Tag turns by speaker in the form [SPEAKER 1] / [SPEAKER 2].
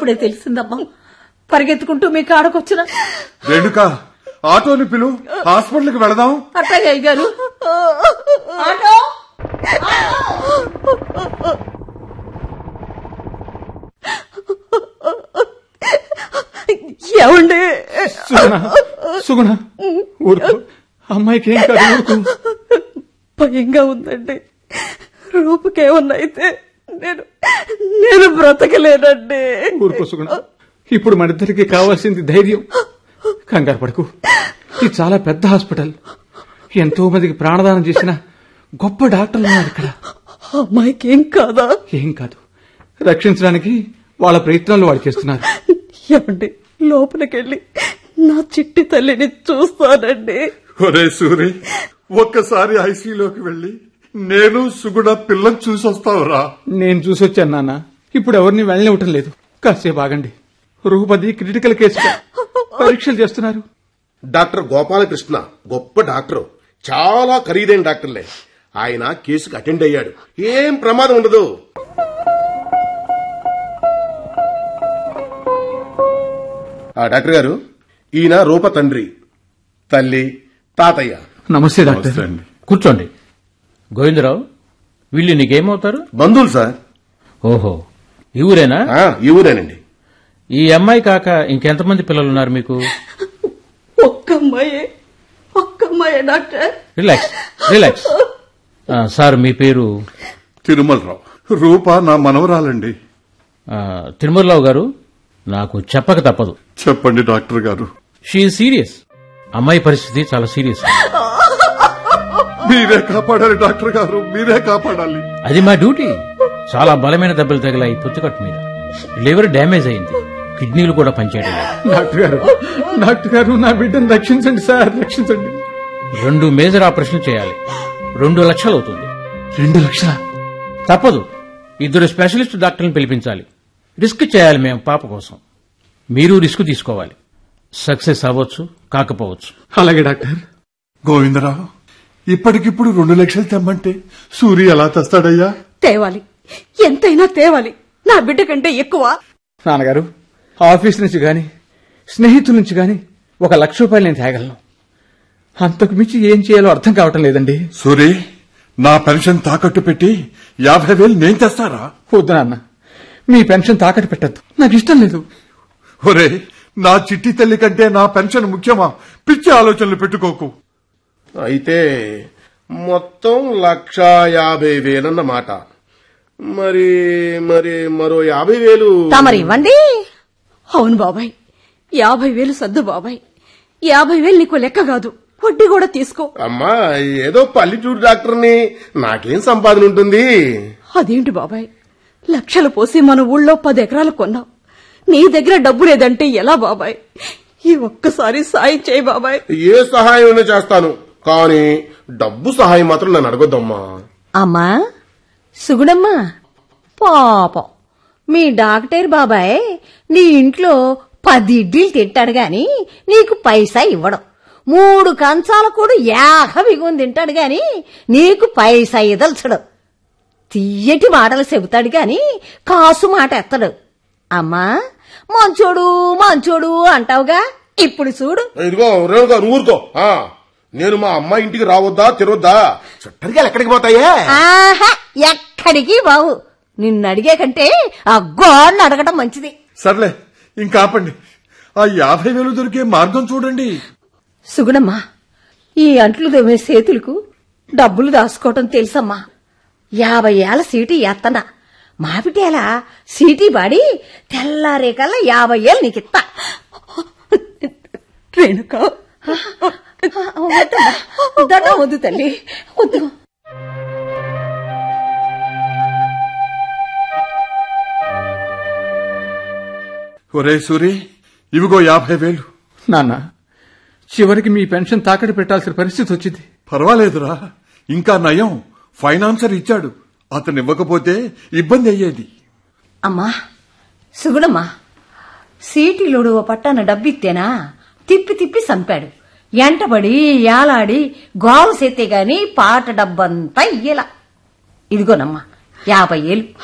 [SPEAKER 1] అప్పుడే తెలిసిందమ్మా పరిగెత్తుకుంటూ మీ కాడకొచ్చిన
[SPEAKER 2] రేణుక ఆటోని పిలు హాస్పిటల్కి వెళదాం
[SPEAKER 1] అట్టయ్య గారు ఆటో
[SPEAKER 3] ఏమండి
[SPEAKER 4] సుగుణ సుగుణ ఊరుకో అమ్మాయికి ఏం కాదు ఊరుకో
[SPEAKER 3] భయంగా ఉందండి రూపుకేమన్నా అయితే నేను నేను బ్రతకలేనండి
[SPEAKER 4] ఊరుకో సుగుణ ఇప్పుడు మన ఇద్దరికి కావాల్సింది ధైర్యం కంగారు పడకు ఇది చాలా పెద్ద హాస్పిటల్ ఎంతో మందికి ప్రాణదానం చేసిన గొప్ప డాక్టర్లు ఉన్నారు ఇక్కడ
[SPEAKER 3] అమ్మాయికి ఏం కాదా
[SPEAKER 4] ఏం కాదు రక్షించడానికి వాళ్ళ ప్రయత్నాలు వాళ్ళు చేస్తున్నారు
[SPEAKER 3] ఏమండి లోపలికెళ్ళి నా చిట్టి తల్లిని చూస్తానండి
[SPEAKER 2] ఒరే సూరి ఒక్కసారి ఐసీలోకి వెళ్ళి నేను సుగుణ పిల్లని చూసొస్తావురా
[SPEAKER 4] నేను చూసొచ్చాను నాన్న ఇప్పుడు ఎవరిని వెళ్ళనివ్వటం లేదు కాసేపు ఆగండి రూపది క్రిటికల్ కేసు పరీక్షలు చేస్తున్నారు
[SPEAKER 5] డాక్టర్ గోపాలకృష్ణ గొప్ప డాక్టర్ చాలా ఖరీదైన డాక్టర్లే ఆయన కేసుకు అటెండ్ అయ్యాడు ఏం ప్రమాదం ఉండదు ఆ డాక్టర్ గారు ఈయన రూప తండ్రి తల్లి తాతయ్య
[SPEAKER 4] నమస్తే డాక్టర్
[SPEAKER 2] నమస్తే అండి.
[SPEAKER 6] కూర్చోండి గోవిందరావు వీళ్ళు నీకేమవుతారు
[SPEAKER 5] బంధువులు సార్
[SPEAKER 6] ఓహో ఈ ఊరేనా
[SPEAKER 5] ఆ, ఈ ఊరేనండి
[SPEAKER 6] ఈ అమ్మాయి కాక ఇంకెంతమంది పిల్లలున్నారు మీకు
[SPEAKER 3] ఒక్క అమ్మాయే ఒక్క అమ్మాయే డాక్టర్
[SPEAKER 6] రిలాక్స్ రిలాక్స్ ఆ, సార్ మీ పేరు
[SPEAKER 2] తిరుమలరావు రూప నా మనవరాలండి
[SPEAKER 6] ఆ, తిరుమలరావు గారు నాకు చెప్పక తప్పదు
[SPEAKER 2] చెప్పండి డాక్టర్ గారు
[SPEAKER 6] షీ సీరియస్ అమ్మాయి పరిస్థితి చాలా సీరియస్
[SPEAKER 2] మీరే కాపాడాలి డాక్టర్ గారు మీరే కాపాడాలి
[SPEAKER 6] అది మా డ్యూటీ చాలా బలమైన దెబ్బలు తగిలాయి పుచ్చకట్టు మీద లివర్ డ్యామేజ్ అయింది కిడ్నీలు కూడా పనిచేయడం లేదు
[SPEAKER 4] డాక్టర్ గారు డాక్టర్ గారు నా బిడ్డను రక్షించండి సార్ రక్షించండి
[SPEAKER 6] రెండు మేజర్ ఆపరేషన్ చేయాలి రెండు లక్షలు అవుతుంది
[SPEAKER 4] రెండు లక్షల
[SPEAKER 6] తప్పదు ఇద్దరు స్పెషలిస్ట్ డాక్టర్ని పిలిపించాలి రిస్క్ చేయాలి మేము పాప కోసం మీరు రిస్క్ తీసుకోవాలి సక్సెస్ అవ్వచ్చు కాకపోవచ్చు
[SPEAKER 4] అలాగే డాక్టర్
[SPEAKER 2] గోవిందరావు ఇప్పటికిప్పుడు రెండు లక్షలు తెమ్మంటే సూరి ఎలా తెస్తాడయ్యా
[SPEAKER 3] తేవాలి ఎంతైనా తేవాలి నా బిడ్డ కంటే ఎక్కువ
[SPEAKER 4] నాన్నగారు ఆఫీస్ నుంచి గాని స్నేహితుల నుంచి గాని ఒక లక్ష రూపాయలు నేను తేగలను అంతకు మించి ఏం చేయాలో అర్థం కావటం లేదండి
[SPEAKER 2] సూరి నా పెన్షన్ తాకట్టు పెట్టి యాభై వేలు నేను తెస్తారా
[SPEAKER 4] వద్దు నాన్న మీ పెన్షన్ తాకట్టు పెట్టద్దు నాకు ఇష్టం లేదు
[SPEAKER 2] ఒరే నా చిట్టి తల్లి కంటే నా పెన్షన్ ముఖ్యమా పిచ్చి ఆలోచనలు పెట్టుకోకు
[SPEAKER 5] అయితే మొత్తం లక్ష యాభై వేలన్నమాట మరి మరి మరో యాభై వేలు
[SPEAKER 1] తమరు ఇవ్వండి
[SPEAKER 3] అవును బాబాయ్ యాభై వేలు సర్దు బాబాయ్ యాభై వేలు నీకు లెక్క కాదు వడ్డీ కూడా తీసుకో
[SPEAKER 5] అమ్మా ఏదో పల్లెటూరు డాక్టర్ని నాకేం సంపాదన ఉంటుంది
[SPEAKER 3] అదేంటి బాబాయ్ లక్షలు పోసి మన ఊళ్ళో పది ఎకరాలు కొన్నాం నీ దగ్గర డబ్బు లేదంటే ఎలా బాబాయ్ ఈ ఒక్కసారి సాయం చేయి బాబాయ్
[SPEAKER 5] ఏ సహాయం అయినా చేస్తాను కానీ డబ్బు సహాయం మాత్రం నన్ను అడగొద్దమ్మా
[SPEAKER 1] అమ్మా సుగుణమ్మా పాపం మీ డాక్టర్ బాబాయ్ నీ ఇంట్లో పది ఇడ్లీలు తింటాడు గాని నీకు పైసా ఇవ్వడం మూడు కంచాల కూడా యాహ బిగుని తింటాడు గాని నీకు పైసా ఇదల్చడు తీయటి మాటలు చెబుతాడు గాని కాసు మాట ఎత్తడు అమ్మా మంచోడు మంచోడు అంటావుగా ఇప్పుడు చూడు
[SPEAKER 5] ఇదిగో రేణుగా నువ్వు ఊరుకో ఆ, నేను మా అమ్మాయి ఇంటికి రావద్దా తిరొద్దా చుట్టరిగా ఎక్కడికి పోతాయే
[SPEAKER 1] ఆహా ఎక్కడికి బావు నిన్ను అడిగే కంటే ఆ గోడను అడగడం మంచిది
[SPEAKER 2] సర్లే ఇంకా ఆపండి ఆ యాభై వేలు దొరికే మార్గం చూడండి
[SPEAKER 1] సుగుణమ్మా ఈ అంట్లు దొమ్మే చేతులకు డబ్బులు దాచుకోవటం తెలుసమ్మా యాభై ఏళ్ళ సీటీ ఎత్తనా మాపిటేలా సీటీ బాడి తెల్లారే కల్లా యాభై ఏళ్ళు నీకిత్తా
[SPEAKER 3] రేణుక
[SPEAKER 1] దండ వద్దు తల్లి వద్దు
[SPEAKER 2] ఒరే సూరి ఇవిగో యాభై వేలు
[SPEAKER 4] నాన్న చివరికి మీ పెన్షన్ తాకట్టు పెట్టాల్సిన పరిస్థితి వచ్చింది
[SPEAKER 2] పర్వాలేదురా ఇంకా నయం ఫైనాన్సర్ ఇచ్చాడు అతను ఇవ్వకపోతే ఇబ్బంది అయ్యేది
[SPEAKER 1] అమ్మా సుగుణమ్మా సీటీలోడు ఓ పట్టాన డబ్బిత్తేనా తిప్పి తిప్పి సంపాడు ఎంటబడి యాలాడి గోవ సేతే గాని పాట డబ్బంతా ఇయ్యలా ఇదిగోనమ్మా యాభై ఏళ్ళు